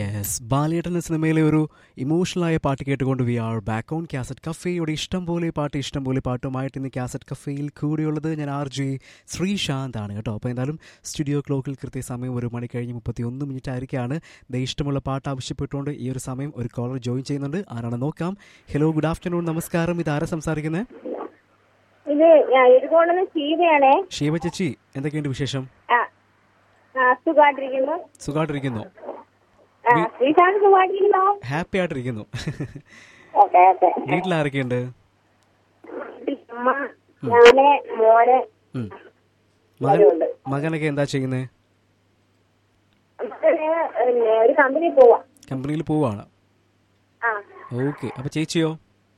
Yes ബാലേട്ടൻ എന്ന സിനിമയിലെ ഒരു ഇമോഷണലായ പാട്ട് കേട്ടുകൊണ്ട് we are back on cassette കഫേയുടെ ഇഷ്ടം പോലെ പാട്ട് ഇഷ്ടം പോലെ പാട്ടുമായിട്ട് ഇന്ന് കാസറ്റ് കഫേയിൽ കൂടിയുള്ളത് ഞാൻ ആർ ജെ ശ്രീശാന്ത് ആണ് കേട്ടോ അപ്പോൾ എന്തായാലും സ്റ്റുഡിയോ ക്ലോക്കിൽ കൃത്യസമയം ഒരു മണി കഴിഞ്ഞ് മുപ്പത്തി ഒന്ന് മിനിറ്റ് ആയിരിക്കാണ് ദേ ഇഷ്ടമുള്ള പാട്ട് ആവശ്യപ്പെട്ടുകൊണ്ട് ഈ ഒരു സമയം ഒരു കോളർ ജോയിൻ ചെയ്യുന്നുണ്ട് ആരാണ് നോക്കാം ഹലോ ഗുഡ് ആഫ്റ്റർനൂൺ നമസ്കാരം ഇത് ആരാ സംസാരിക്കുന്നത് ഇത് എഴുകോണെന്ന് ശീതയാണേ ഷീബ ചേച്ചി എന്തൊക്കെയുണ്ട് വിശേഷം ആ ആ, സുഖമായിട്ടിരിക്കുന്നു സുഖമായിട്ടിരിക്കുന്നു ആ ശ്രീശാന്ത് സുഖമായിട്ടിരിക്കുന്നോ ഹാപ്പി ആയിട്ടിരിക്കുന്നു ഓക്കെ ഓക്കെ വീട്ടിൽ ആരൊക്കെയുണ്ട് അമ്മ ഞാന് മോന് ഉം. മകൻ എല്ലാവരുമുണ്ട്. മകനൊക്കെ എന്താ ചെയ്യുന്നത് മകന് പിന്നെ ഒരു കമ്പനി പോവാ കമ്പനിയിൽ പോവാണ് ആ ഓക്കെ അപ്പൊ ചേച്ചിയോ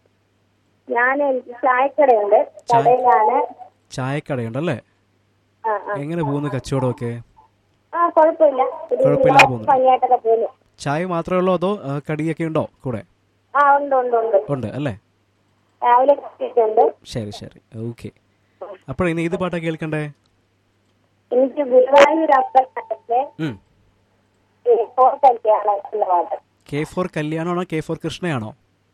ഞാൻ എനിക്ക് ചായക്കടയുണ്ട് ചായ- കടയിലാണ് ചായക്കടയുണ്ടല്ലേ ആ ആ എങ്ങനെ പോകുന്നു കച്ചവടമൊക്കെ ആ കുഴപ്പമില്ല ഒരു കുഴപ്പമില്ലാതെ പോകുന്നു. ഭംഗിയായിട്ടൊക്കെ പോകുന്നു ചായ മാത്രമേ ഉള്ളൂ അതോ ആ, കടിയൊക്കെ ഉണ്ടോ കൂടെ ആ ഉണ്ട് ഉണ്ട് ഉണ്ട് ഉണ്ട് അല്ലേ രാവിലെ കത്തിയിട്ടുണ്ട് ശരി ശരി ഓക്കെ അപ്പോൾ ഇനി ഏത് പാട്ടാ കേൾക്കണ്ടേ എനിക്ക് ഗുരുവായൂർ അപ്പത്തെ ഉം. കോട്ടയ്ക്കാണ് ഉള്ള പാട്ട് കെ ഫോർ കല്യാണമാണോ കെ ഫോർ കൃഷ്ണയാണോ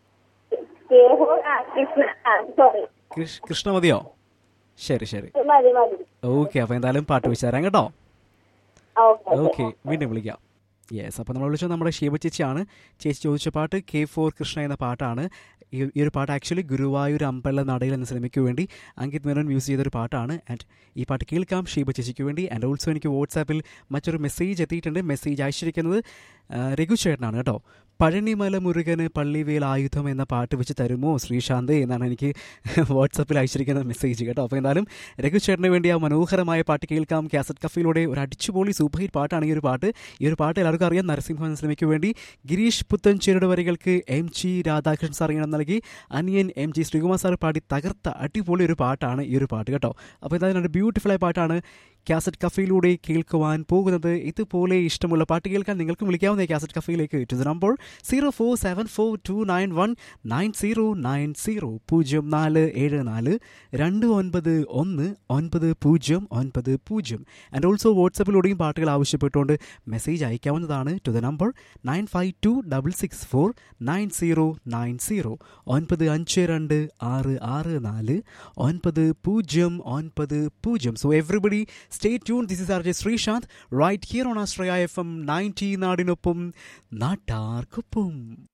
കേഹു ആ കൃഷ്ണ ആ സോറി കൃഷ്- കൃഷ്ണ മതിയോ ശരി ശരി മതി മതി ഓക്കെ അപ്പോൾ എന്തായാലും പാട്ട് വെച്ച് തരാം കേട്ടോ ഓക്കെ ഓക്കെ വീണ്ടും വിളിക്കാം യെസ് അപ്പോൾ നമ്മൾ വിളിച്ചത് നമ്മുടെ ഷീബ ചേച്ചിയാണ് ചേച്ചി ചോദിച്ച പാട്ട് കെ ഫോർ കൃഷ്ണ എന്ന പാട്ടാണ് ഈ ഈ ഒരു പാട്ട് ആക്ച്വലി ഗുരുവായൂർ അമ്പല നടയിൽ എന്ന സിനിമയ്ക്ക് വേണ്ടി അങ്കിത് മേനോൻ മ്യൂസ് ചെയ്തൊരു പാട്ടാണ് ആൻഡ് ഈ പാട്ട് കേൾക്കാം ഷീബ ചേച്ചിക്ക് വേണ്ടി ആൻഡ് ഓൾസോ എനിക്ക് വാട്സാപ്പിൽ മറ്റൊരു മെസ്സേജ് എത്തിയിട്ടുണ്ട് മെസ്സേജ് അയച്ചിരിക്കുന്നത് ആ, രഘു ചേട്ടനാണ് കേട്ടോ പഴനിമല മുരുകന് പള്ളിവേൽ ആയുധം എന്ന പാട്ട് വെച്ച് തരുമോ ശ്രീശാന്ത് എന്നാണ് എനിക്ക് വാട്സപ്പിൽ അയച്ചിരിക്കുന്ന മെസ്സേജ് കേട്ടോ അപ്പോൾ എന്തായാലും രഘു ചേട്ടന് വേണ്ടി ആ മനോഹരമായ പാട്ട് കേൾക്കാം കാസറ്റ് കഫയിലൂടെ ഒരു അടിച്ചുപൊളി സൂപ്പർ ഹിറ്റ് പാട്ടാണ് ഈ ഒരു പാട്ട് ഈ ഒരു പാട്ട് എല്ലാവർക്കും അറിയാം നരസിംഹ എന്ന സിനിമയ്ക്ക് വേണ്ടി ഗിരീഷ് പുത്തൻചേരുടെ വരികൾക്ക് എം ജി രാധാകൃഷ്ണൻ സാർ ഈണം നൽകി അനിയൻ എം ജി ശ്രീകുമാർ സാർ പാടി തകർത്ത അടിപൊളി ഒരു പാട്ടാണ് ഈ ഒരു പാട്ട് കേട്ടോ അപ്പോൾ എന്തായാലും ഒരു ബ്യൂട്ടിഫുൾ ആയ പാട്ടാണ് കാസറ്റ് കഫയിലൂടെ കേൾക്കുവാൻ പോകുന്നത് ഇതുപോലെ ഇഷ്ടമുള്ള പാട്ട് കേൾക്കാൻ നിങ്ങൾക്ക് വിളിക്കാവുന്ന കാസറ്റ് കഫയിലേക്ക് to the number zero four seven four two nine one nine zero nine zero പൂജ്യം നാല് ഏഴ് നാല് രണ്ട് ഒൻപത് ഒന്ന് ഒൻപത് പൂജ്യം ഒൻപത് പൂജ്യം ആൻഡ് ഓൾസോ വാട്സപ്പിലൂടെയും പാട്ടുകൾ ആവശ്യപ്പെട്ടുകൊണ്ട് മെസ്സേജ് അയക്കാവുന്നതാണ് to the number nine five two double six four nine zero nine zero ഒൻപത് അഞ്ച് രണ്ട് ആറ് ആറ് നാല് ഒൻപത് പൂജ്യം ഒൻപത് പൂജ്യം so everybody stay tune this is R J Sreesanth right here on ആസ്ട്രയ എഫ് എം നയൻറ്റി നാടിനൊപ്പം നാട്ടാർക്കൊപ്പം